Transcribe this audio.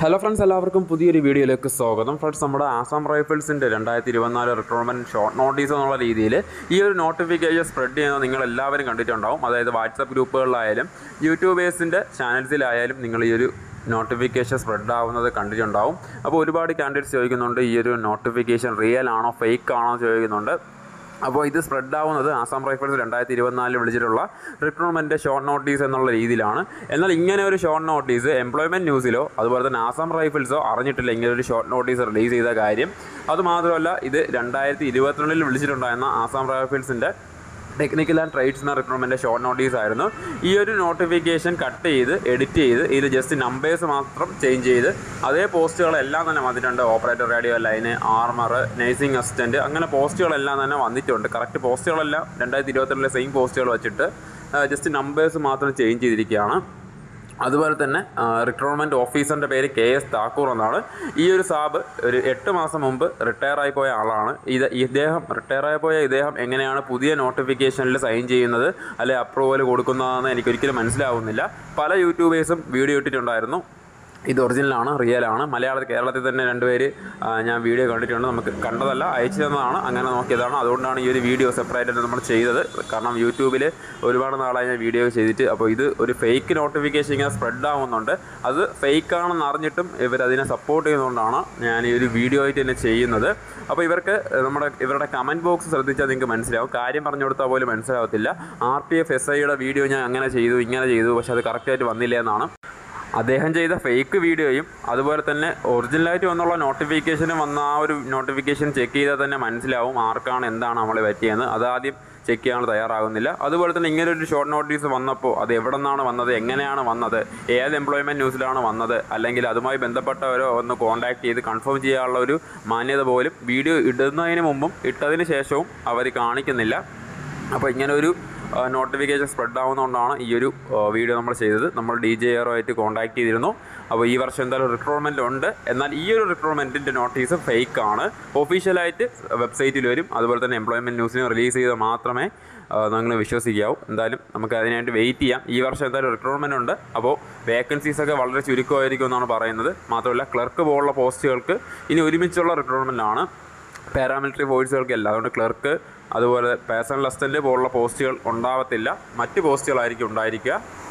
hello friends എല്ലാവർക്കും പുതിയൊരു വീഡിയോയിലേക്ക് സ്വാഗതം ഫ്രണ്ട്സ് നമ്മുടെ ആസാം റൈഫിൾസിൻ്റെ രണ്ടായിരത്തി ഇരുപത്തിനാല് റിക്രൂട്ട്മെൻറ്റ് ഷോർട്ട് നോട്ടീസ് എന്നുള്ള രീതിയിൽ ഈ ഒരു നോട്ടിഫിക്കേഷൻ സ്പ്രെഡ് ചെയ്യുന്നത് നിങ്ങൾ എല്ലാവരും കണ്ടിട്ടുണ്ടാവും അതായത് വാട്സപ്പ് ഗ്രൂപ്പുകളിലായാലും യൂട്യൂബേഴ്സിൻ്റെ ചാനൽസിലായാലും നിങ്ങൾ ഈ ഒരു നോട്ടിഫിക്കേഷൻ സ്പ്രെഡ് ആവുന്നത് കണ്ടിട്ടുണ്ടാവും അപ്പോൾ ഒരുപാട് കാൻഡിഡേറ്റ്സ് ചോദിക്കുന്നുണ്ട് ഈ ഒരു നോട്ടിഫിക്കേഷൻ റിയൽ ആണോ ഫേക്ക് ആണോ എന്ന് ചോദിക്കുന്നുണ്ട് അപ്പോൾ ഇത് സ്പ്രെഡ് ആവുന്നത് ആസാം റൈഫിൾസ് രണ്ടായിരത്തി ഇരുപത്തിനാലിൽ വിളിച്ചിട്ടുള്ള റിക്രൂട്ട്മെൻറ്റ് ഷോർട്ട് നോട്ടീസ് എന്നുള്ള രീതിയിലാണ് എന്നാൽ ഇങ്ങനെ ഒരു ഷോർട്ട് നോട്ടീസ് എംപ്ലോയ്മെൻറ്റ് ന്യൂസിലോ അതുപോലെ തന്നെ ആസാം റൈഫിൾസോ അറിഞ്ഞിട്ടില്ല ഇങ്ങനെ ഒരു ഷോർട്ട് നോട്ടീസ് റിലീസ് ചെയ്ത കാര്യം അതുമാത്രമല്ല ഇത് രണ്ടായിരത്തി ഇരുപത്തിരണ്ടിൽ വിളിച്ചിട്ടുണ്ടായിരുന്ന ആസാം റൈഫിൾസിൻ്റെ ടെക്നിക്കൽ ആൻഡ് ട്രേഡ്സ് എന്ന റിക്രൂട്ട്മെൻറ്റ് ഷോർട്ട് നോട്ടീസ് ആയിരുന്നു ഈ ഒരു നോട്ടിഫിക്കേഷൻ കട്ട് ചെയ്ത് എഡിറ്റ് ചെയ്ത് ഇതിൽ ജസ്റ്റ് നമ്പേഴ്സ് മാത്രം ചേഞ്ച് ചെയ്ത് അതേ പോസ്റ്റുകളെല്ലാം തന്നെ വന്നിട്ടുണ്ട് operator radio line armour nursing assistant അങ്ങനെ പോസ്റ്റുകളെല്ലാം തന്നെ വന്നിട്ടുണ്ട് കറക്റ്റ് പോസ്റ്റുകളെല്ലാം രണ്ടായിരത്തി ഇരുപത്തിരണ്ടിലെ സെയിം പോസ്റ്റുകൾ വെച്ചിട്ട് ജസ്റ്റ് നമ്പേഴ്സ് മാത്രം ചേഞ്ച് ചെയ്തിരിക്കുകയാണ് അതുപോലെ തന്നെ റിക്രൂട്ട്മെൻറ്റ് ഓഫീസറിൻ്റെ പേര് കെ എസ് താക്കൂർ എന്നാണ് ഈ ഒരു സാബ് ഒരു എട്ട് മാസം മുമ്പ് റിട്ടയർ ആയി പോയ ആളാണ് ഇത് ഇദ്ദേഹം റിട്ടയർ ആയി പോയ ഇദ്ദേഹം എങ്ങനെയാണ് പുതിയ നോട്ടിഫിക്കേഷനിൽ സൈൻ ചെയ്യുന്നത് അല്ലെ അപ്രൂവൽ കൊടുക്കുന്നതെന്ന് എനിക്കൊരിക്കലും മനസ്സിലാവുന്നില്ല പല യൂട്യൂബേഴ്സും വീഡിയോ ഇട്ടിട്ടുണ്ടായിരുന്നു ഇത് ഒറിജിനലാണ് റിയലാണ് മലയാളത്തിൽ കേരളത്തിൽ തന്നെ രണ്ടുപേര് ആ, ഞാൻ വീഡിയോ കണ്ടിട്ടുണ്ട് നമുക്ക് കണ്ടതല്ല അയച്ചു തന്നതാണ് അങ്ങനെ നോക്കിയതാണ് അതുകൊണ്ടാണ് ഈ ഒരു വീഡിയോ സെപ്പറേറ്റ് ആയിട്ട് നമ്മൾ ചെയ്തത് കാരണം യൂട്യൂബിൽ ഒരുപാട് നാളായി ഞാൻ വീഡിയോ ചെയ്തിട്ട് അപ്പോൾ ഇത് ഒരു ഫേക്ക് നോട്ടിഫിക്കേഷൻ ഇങ്ങനെ സ്പ്രെഡ് ആവുന്നുണ്ട് അത് ഫേക്ക് ആണെന്ന് അറിഞ്ഞിട്ടും ഇവർ അതിനെ സപ്പോർട്ട് ചെയ്യുന്നതുകൊണ്ടാണ് ഞാൻ ഈ ഒരു വീഡിയോ ആയിട്ട് തന്നെ ചെയ്യുന്നത് അപ്പോൾ ഇവർക്ക് നമ്മുടെ ഇവരുടെ കമൻറ്റ് ബോക്സ് ശ്രദ്ധിച്ചാൽ നിങ്ങൾക്ക് മനസ്സിലാവും കാര്യം പറഞ്ഞു കൊടുത്താൽ പോലും മനസ്സിലാവത്തില്ല ആർ പി എഫ് എസ് ഐയുടെ വീഡിയോ ഞാൻ അങ്ങനെ ചെയ്തു ഇങ്ങനെ ചെയ്തു പക്ഷേ അത് കറക്റ്റായിട്ട് വന്നില്ല എന്നാണ് അദ്ദേഹം ചെയ്ത ഫേക്ക് വീഡിയോയും അതുപോലെ തന്നെ ഒറിജിനലായിട്ട് വന്നുള്ള നോട്ടിഫിക്കേഷനും വന്ന ആ ഒരു നോട്ടിഫിക്കേഷൻ ചെക്ക് ചെയ്താൽ തന്നെ മനസ്സിലാവും ആർക്കാണ് എന്താണ് നമ്മളെ പറ്റിയെന്ന് അത് ആദ്യം ചെക്ക് ചെയ്യാൻ തയ്യാറാകുന്നില്ല അതുപോലെ തന്നെ ഇങ്ങനെ ഒരു ഷോർട്ട് നോട്ടീസ് വന്നപ്പോൾ അത് എവിടെ നിന്നാണ് വന്നത് എങ്ങനെയാണ് വന്നത് ഏത് എംപ്ലോയ്മെൻറ്റ് ന്യൂസിലാണ് വന്നത് അല്ലെങ്കിൽ അതുമായി ബന്ധപ്പെട്ടവരോ ഒന്ന് കോൺടാക്ട് ചെയ്ത് കൺഫേം ചെയ്യാനുള്ള ഒരു മാന്യത പോലും വീഡിയോ ഇടുന്നതിന് മുമ്പും ഇട്ടതിന് ശേഷവും അവർ കാണിക്കുന്നില്ല അപ്പോൾ ഇങ്ങനെ ഒരു നോട്ടിഫിക്കേഷൻ സ്പ്രെഡ് ആവുന്നതുകൊണ്ടാണ് ഈ ഒരു ആ, വീഡിയോ നമ്മൾ ചെയ്തത് നമ്മൾ ഡി ജെ ആയിട്ട് കോൺടാക്ട് ചെയ്തിരുന്നു അപ്പോൾ ഈ വർഷം എന്തായാലും റിക്രൂട്ട്മെൻ്റ് ഉണ്ട് എന്നാൽ ഈ ഒരു റിക്രൂട്ട്മെൻറ്റിൻ്റെ നോട്ടീസ് ഫേക്ക് ആണ് ഒഫീഷ്യലായിട്ട് വെബ്സൈറ്റിൽ വരും അതുപോലെ തന്നെ എംപ്ലോയ്മെൻറ്റ് ന്യൂസിന് റിലീസ് ചെയ്താൽ മാത്രമേ നിങ്ങൾ വിശ്വസിക്കാവൂ എന്തായാലും നമുക്ക് അതിനായിട്ട് വെയിറ്റ് ചെയ്യാം ഈ വർഷം എന്തായാലും റിക്രൂട്ട്മെൻറ്റ് ഉണ്ട് അപ്പോൾ വേക്കൻസീസ് ഒക്കെ വളരെ ചുരുക്കമായിരിക്കും എന്നാണ് പറയുന്നത് മാത്രമല്ല ക്ലർക്ക് പോലുള്ള പോസ്റ്റുകൾക്ക് ഇനി ഒരുമിച്ചുള്ള റിക്രൂട്ട്മെൻ്റ് ആണ് പാരാമിലിറ്ററി ഫോഴ്സുകൾക്കല്ല അതുകൊണ്ട് ക്ലർക്ക് അതുപോലെ പേഴ്സണൽ അസിസ്റ്റൻ്റ് പോലുള്ള പോസ്റ്റുകൾ ഉണ്ടാവത്തില്ല മറ്റ് പോസ്റ്റുകളായിരിക്കും ഉണ്ടായിരിക്കുക